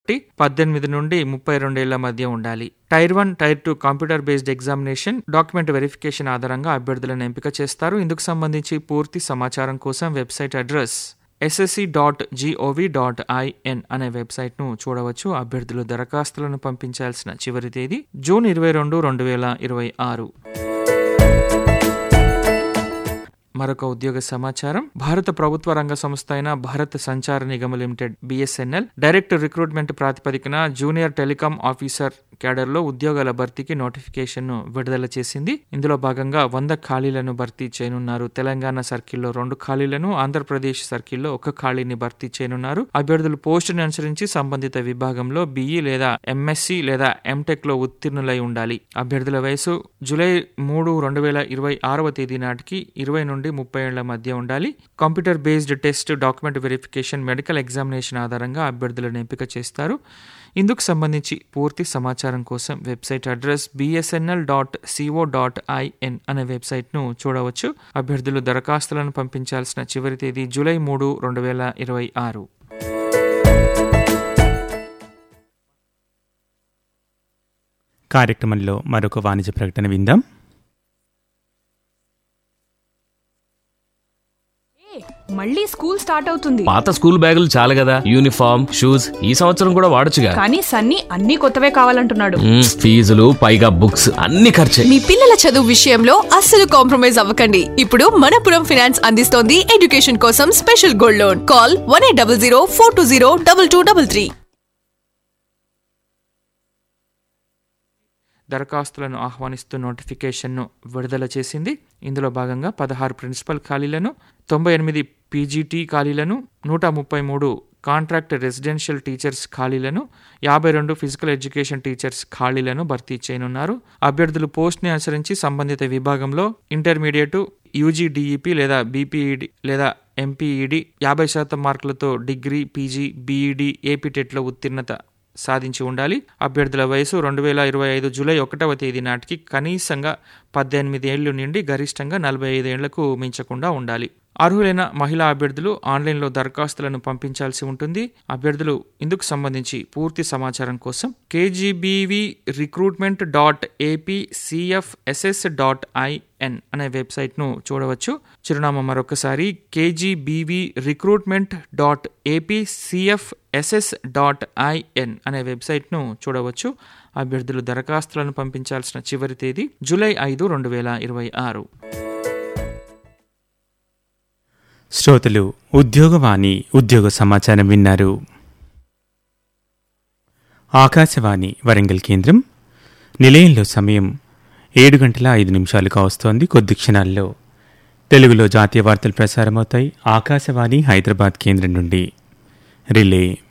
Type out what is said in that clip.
బట్టి పద్దెనిమిది నుండి ముప్పై రెండేళ్ల మధ్య ఉండాలి tier one tier two computer based examination document verification ఆధారంగా అభ్యర్థులను ఎంపిక చేస్తారు ఇందుకు సంబంధించి పూర్తి సమాచారం కోసం website address SSC dot GOV dot IN అనే వెబ్సైట్ను చూడవచ్చు అభ్యర్థులు దరఖాస్తులను పంపించాల్సిన చివరి తేదీ జూన్ ఇరవై రెండు రెండు వేల ఇరవై ఆరు మరొక ఉద్యోగ సమాచారం భారత ప్రభుత్వ రంగ సంస్థ అయిన Bharat Sanchar Nigam limited BSNL direct recruitment ప్రాతిపదికన జూనియర్ టెలికాం ఆఫీసర్ క్యాడర్లో ఉద్యోగాల భర్తీకి నోటిఫికేషన్ను విడుదల చేసింది ఇందులో భాగంగా వంద ఖాళీలను భర్తీ చేయనున్నారు తెలంగాణ సర్కిల్లో రెండు ఖాళీలను ఆంధ్రప్రదేశ్ సర్కిల్లో ఒక ఖాళీని భర్తీ చేయనున్నారు అభ్యర్థులు పోస్టును అనుసరించి సంబంధిత విభాగంలో బిఈ లేదా ఎంఎస్సి లేదా ఎంటెక్ లో ఉత్తీర్ణులై ఉండాలి అభ్యర్థుల వయసు జూలై మూడు రెండు వేల ఇరవై ఆరవ తేదీ నాటికి ఇరవై నుండి ముప్పై ఏళ్ల మధ్య ఉండాలి computer based test document verification medical examination ఆధారంగా అభ్యర్థులను ఎంపిక చేస్తారు ఇందుకు సంబంధించి పూర్తి సమాచారం కోసం website address BSNL dot CO dot IN అనే వెబ్సైట్ను చూడవచ్చు అభ్యర్థులు దరఖాస్తులను పంపించాల్సిన చివరి తేదీ జూలై మూడు రెండు వేల ఇరవై ఆరు కార్యక్రమంలో మరొక వాణిజ్య ప్రకటన విందాం మళ్ళీ స్కూల్ స్టార్ట్ అవుతుంది పాత స్కూల్ బ్యాగులు చాలు కదా యూనిఫామ్ షూస్ ఈ సంవత్సరం కూడా వాడొచ్చుగా కానీ సన్నీ అన్ని కొత్తవే కావాలంటున్నాడు మ్మ్, ఫీజులు పైగా బుక్స్ అన్ని ఖర్చే మీ పిల్లల చదువు విషయంలో అస్సలు కాంప్రమైజ్ అవ్వకండి ఇప్పుడు మనపురం ఫైనాన్స్ అందిస్తోంది ఎడ్యుకేషన్ కోసం special gold loan call one eight double zero four two zero double two double three దరఖాస్తులను ఆహ్వానిస్తూ నోటిఫికేషన్ను విడుదల చేసింది ఇందులో భాగంగా పదహారు ప్రిన్సిపల్ ఖాళీలను తొంభై ఎనిమిది పీజీటీ ఖాళీలను నూట ముప్పై మూడు కాంట్రాక్ట్ రెసిడెన్షియల్ టీచర్స్ ఖాళీలను యాభై రెండు ఫిజికల్ ఎడ్యుకేషన్ టీచర్స్ ఖాళీలను భర్తీ చేయనున్నారు అభ్యర్థులు పోస్ట్ని అనుసరించి సంబంధిత విభాగంలో ఇంటర్మీడియట్ యూజీడీఈపీ లేదా బీపీఈడి లేదా ఎంపీఈడి యాభై శాతం మార్కులతో డిగ్రీ పీజీ బీఈడి ఏపీటెట్లో ఉత్తీర్ణత సాధించి ఉండాలి అభ్యర్థుల వయసు రెండు వేల ఇరవై ఐదు జూలై ఒకటవ తేదీ నాటికి కనీసంగా పద్దెనిమిది ఏళ్లు నుండి గరిష్టంగా నలభై ఐదు ఏళ్లకు మించకుండా ఉండాలి అర్హులైన మహిళా అభ్యర్థులు ఆన్లైన్లో దరఖాస్తులను పంపించాల్సి ఉంటుంది అభ్యర్థులు ఇందుకు సంబంధించి పూర్తి సమాచారం కోసం KGBV recruitment dot AP CFSS dot IN అనే వెబ్సైట్ను చూడవచ్చు చిరునామా మరొకసారి KGBV recruitment dot AP CFSS dot IN అనే వెబ్సైట్ను చూడవచ్చు అభ్యర్థులు దరఖాస్తులను పంపించాల్సిన చివరి తేదీ జూలై ఐదు రెండు వేల ఇరవై ఆరు శ్రోతలు ఉద్యోగవాణి ఉద్యోగ సమాచారం విన్నారు ఆకాశవాణి వరంగల్ కేంద్రం నిలయంలో సమయం ఏడు గంటల ఐదు నిమిషాలు కావస్తోంది కొద్ది క్షణాల్లో తెలుగులో జాతీయ వార్తలు ప్రసారమవుతాయి ఆకాశవాణి హైదరాబాద్ కేంద్రం నుండి రిలే